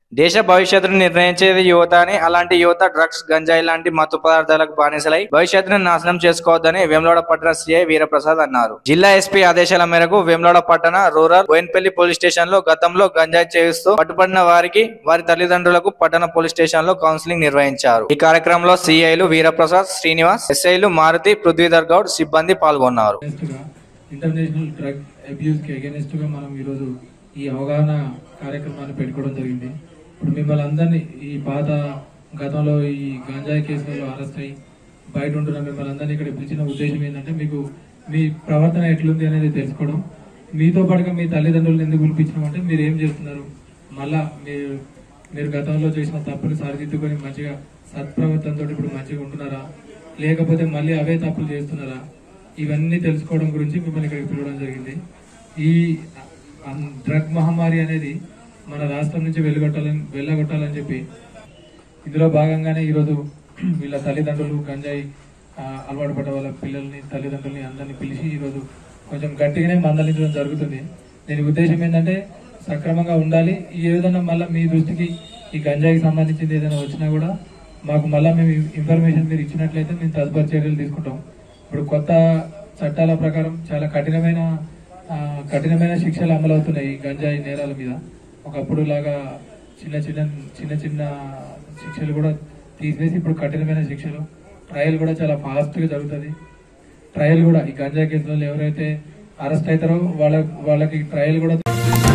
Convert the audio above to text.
దేశ భవిష్యత్తును నిర్ణయించేది యువత అని అలాంటి యువత డ్రగ్స్ గంజాయి లాంటి మత్తు పదార్థాలకు బానిసలై భవిష్యత్తును నాశనం చేసుకోవద్దని వేములవాడ పట్టణ సీఐ వీరప్రసాద్ అన్నారు జిల్లా ఎస్పీ ఆదేశాల మేరకు వేములవాడ పట్టణ రూరల్ బోయిన్పల్లి పోలీస్ స్టేషన్ లో గతంలో గంజాయి చేయిస్తూ పట్టుబడిన వారికి వారి తల్లిదండ్రులకు పట్టణ పోలీస్ స్టేషన్ లో కౌన్సిలింగ్ నిర్వహించారు ఈ కార్యక్రమంలో సిఐలు వీరప్రసాద్ శ్రీనివాస్ ఎస్ఐలు మారుతి పృథ్వీధర్ గౌడ్ సిబ్బంది పాల్గొన్నారు against గా ఇంటర్నేషనల్ డ్రగ్ అబ్యూస్ కి అగేనెస్ట్ గా మనం ఈరోజు ఈ అవగాహన కార్యక్రమాన్ని పెట్టుకోవడం జరిగింది ఇప్పుడు మిమ్మల్ని అందరినీ ఈ పాత గతంలో ఈ గంజాయి కేసులలో అరెస్ట్ అయ్యి బయట ఉంటున్న మిమ్మల్ని అందరినీ ఇక్కడ పిలిచిన ఉద్దేశం ఏంటంటే మీకు మీ ప్రవర్తన ఎట్లుంది అనేది తెలుసుకోవడం మీతో పాటుగా మీ తల్లిదండ్రులను ఎందుకు పిలిపించినామంటే మీరు ఏం చేస్తున్నారు మళ్ళా మీరు మీరు గతంలో చేసిన తప్పులు సరిదిద్దుకొని మంచిగా సత్ప్రవర్తనతో ఇప్పుడు మంచిగా ఉంటున్నారా లేకపోతే మళ్ళీ అవే తప్పులు చేస్తున్నారా ఇవన్నీ తెలుసుకోవడం గురించి మిమ్మల్ని ఇక్కడికి పిలవడం జరిగింది ఈ అన్- డ్రగ్ మహమ్మారి అనేది మన రాష్ట్రం నుంచి వెళ్ళగొట్టాలని వెళ్ళగొట్టాలని చెప్పి ఇందులో భాగంగానే ఈరోజు వీళ్ళ తల్లిదండ్రులు గంజాయి ఆ, అలవాటు పడ్డ వాళ్ళ పిల్లల్ని తల్లిదండ్రుల్ని అందరినీ పిలిచి ఈరోజు కొంచెం గట్టిగానే మందలించడం జరుగుతుంది దీని ఉద్దేశం ఏంటంటే సక్రమంగా ఉండాలి ఏదైనా మళ్ళీ మీ దృష్టికి ఈ గంజాయికి సంబంధించింది ఏదైనా వచ్చినా కూడా మాకు మళ్ళీ మేము ఇన్ఫర్మేషన్ మీరు ఇచ్చినట్లయితే మేము తదుపరి చర్యలు తీసుకుంటాం ఇప్పుడు కొత్త చట్టాల ప్రకారం చాలా కఠినమైన ఆ, కఠినమైన శిక్షలు అమలవుతున్నాయి ఈ గంజాయి నేరాల మీద ఒకప్పుడు లాగా చిన్న చిన్న చిన్న చిన్న శిక్షలు కూడా తీసేసి ఇప్పుడు కఠినమైన శిక్షలు ట్రయల్ కూడా చాలా ఫాస్ట్ గా జరుగుతుంది ట్రయల్ కూడా ఈ గంజా కేసులలో ఎవరైతే అరెస్ట్ అవుతారో వాళ్ళ వాళ్ళకి ట్రయల్ కూడా